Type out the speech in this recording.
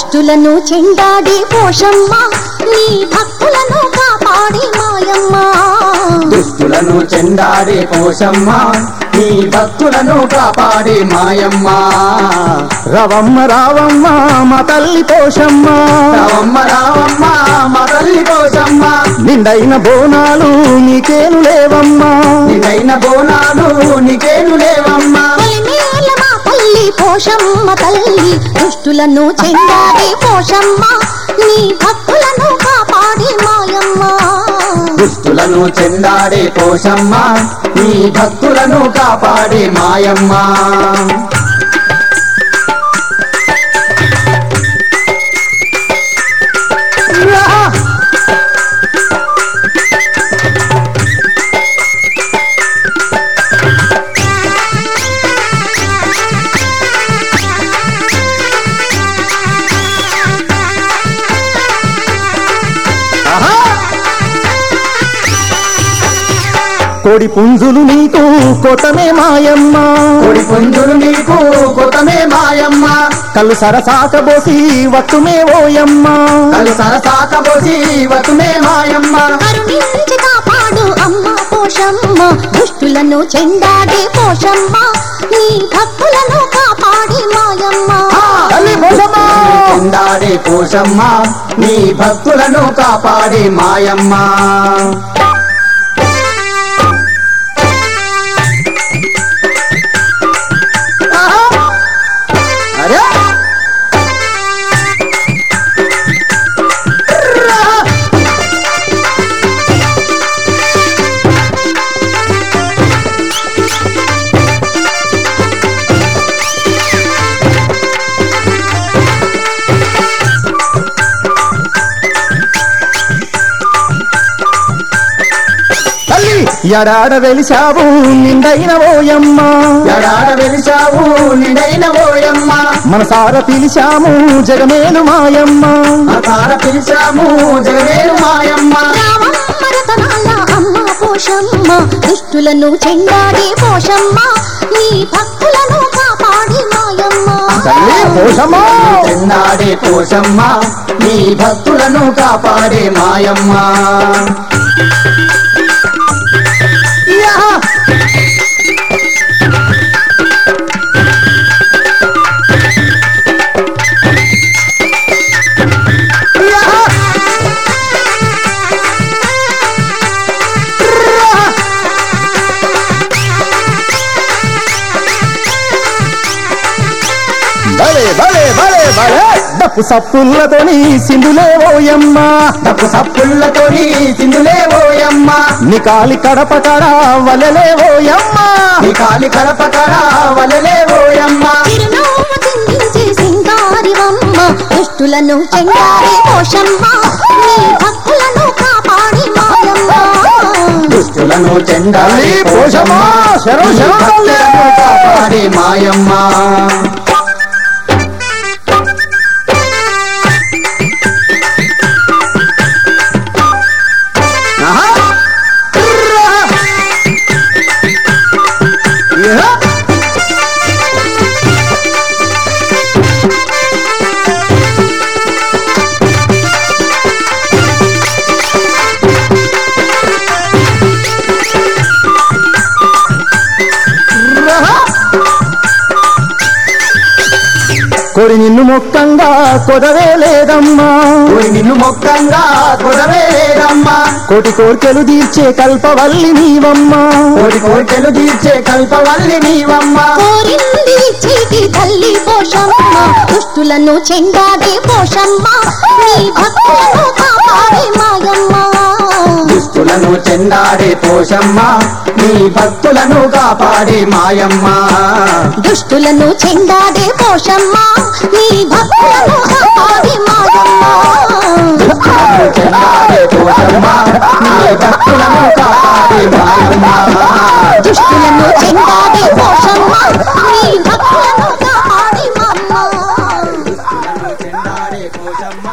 దుష్టులను చెండాడి పోషమ్మ నీ భక్తులను కాపాడి మాయమ్మ దుష్టులను చెండాడే పోషమ్మ నీ భక్తులను కాపాడే మాయమ్మ రవమ్మ రావమ్మ మా తల్లి పోషమ్మ రావమ్మ రావమ్మ మా తల్లి పోషమ్మ నిండైన బోనాలు నీకేను లేవమ్మా నిన్నైన బోనాలు నీకేను లేవమ్మా కొలిమేల మా తల్లి పోషమ్మ తల్లి దుష్టులను చెండాడి పోషమ్మ నీ భక్తులను కాపాడి మాయమ్మ దుష్టులను చెందాడే పోషమ్మ నీ భక్తులను కాపాడే మాయమ్మ కోడి పుంజులు నీకు కొట్టమే మాయమ్మ కొడి పుంజులు నీకు కొతమే మాయమ్మ కళ్ళు సరసాకబోసి వట్టుమే ఓయమ్మ కలు సరసాకబోసి వతుమే మాయమ్మ కరుణించి కాపాడు అమ్మ పోషమ్మ దుష్టులను చెండాడి పోషమ్మ నీ భక్తులను కాపాడి మాయమ్మ తల్లి పోషమ్మ చెందాడే పోషమ్మ నీ భక్తులను కాపాడే మాయమ్మ అరే తల్లి ఎడాడ వెలిశావు నిండైన ఓయమ్మ ఎడాడ వెలిసావు నిడైన ఓయమ్మ మనసార పిలిచాము జగమేలు మాయమ్మ అకార పిలిచాము జగవేరు మాయమ్మ రామమ్మ రతనాల అమ్మ పోషమ్మ దుష్టులను చెండాడి పోషమ్మ నీ భక్తులను కాపాడి మాయమ్మ తల్లి పోషమ్మ చెందాడే పోషమ్మ నీ భక్తులను కాపాడే మాయమ్మ భలే భలే భలే భలే డప్పు సప్పులతోని సింధులే ఓయమ్మ డబ్బు సప్పుళ్ళతోని సింధులే ఓయమ్మ నీ కాలి కడప కడ వలలే ఓయమ్మ నీ కాలి కడప కడ వలలే ఓయమ్మ చిరునవ్వు చిందించే సింగారివమ్మ దుష్టులను చెండాడి పోషమ్మ నీ భక్తులను కాపాడి మాయమ్మ దుష్టులను చెండాలి తల్లి పోషమ్మ శరణు నీ శరణు తల్లి. భక్తులను కాపాడే మాయమ్మ ఆహా. ఇహ. కొడి నిన్ను మొక్కంగా కొదవే లేదమ్మా ఓయ్ నిన్ను మొక్కంగా కొడవే లేదమ్మా కోటి కోర్కెలు తీర్చే కల్పవల్లి నీవమ్మా కోడి కోరికలు తీర్చే కల్పవల్లి నీవమ్మ కోరింది చీటి తల్లి పోషమ్మ దుష్టులను చెండాడి పోషమ్మ నీ భక్తులను కాపాడి మాయమ్మ దుష్టులను చెండాడే పోషమ్మ నీ భక్తులను కాపాడే మాయమ్మ దుష్టులను చెండాడే పోషమ్మ నీ భక్తులను కాపాడి మాయమ్మ దుష్టులను చెండాడే పోషమ్మ నీ భక్తులను కాపాడే మాయమ్మ దుష్టులను చెండాడే పోషమ్మ నీ భక్తులను కాపాడి మాయమ్మ చెండాడే పోషమ్మ